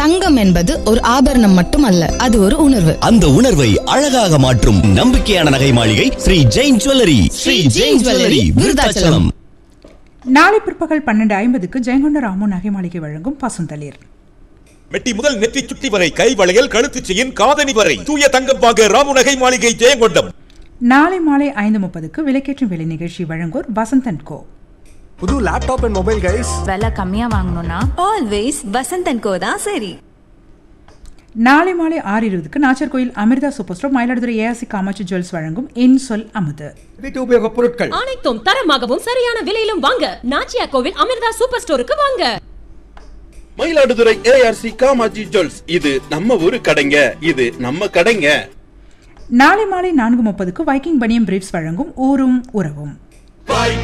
தங்கம் என்பது ஒரு ஆபரணம் மட்டுமல்ல அது ஒரு உணர்வு அந்த உணர்வை அழகாக மாற்றும் நம்பிக்கையான நகை மாளிகை ஸ்ரீ ஜெயின் ஜுவல்லரி ஸ்ரீ ஜெயின் ஜுவல்லரி விருதாச்சலம் நாளை பிற்பகல் பன்னெண்டு ஐம்பதுக்கு ஜெயங்கொண்ட ராமு நகை மாளிகை வழங்கும் பசுந்தளிர் மெட்டி முதல் நெற்றி சுட்டி வரை கை வளையல் கழுத்து செயின் காதணி வரை தூய தங்கம் வாங்க ராமுநகை மாளிகை ஜெயங்கொண்டம் நாளை மாலை ஐந்து முப்பதுக்கு விலைக்கேற்றும் விலை நிகழ்ச்சி வழங்குவோர் வசந்தன் கோ புது லேப்டாப் அண்ட் மொபைல் கைஸ் விலை கம்மியா வாங்கணும்னா ஆல்வேஸ் வசந்தன் கோ தான் சரி நாளை மாலை ஆறு இருபதுக்கு Nachiarkoil Amirtha super store Mayiladuthurai ARC Kamatchi jewels வழங்கும் என் சொல் அமுது வீட்டு உபயோக பொருட்கள் அனைத்தும் தரமாகவும் சரியான விலையிலும் வாங்க நாச்சியா கோவில் அமிர்தா சூப்பர் ஸ்டோருக்கு வாங்க மயிலாடுதுறை ஏஆர்சி காமாஜி ஜுவல்ஸ் இது நம்ம ஊரு கடைங்க இது நம்ம கடைங்க நாளை மாலை நான்கு முப்பதுக்கு வைக்கிங் பனியம் பிரீப்ஸ் வழங்கும் ஊரும் உறவும்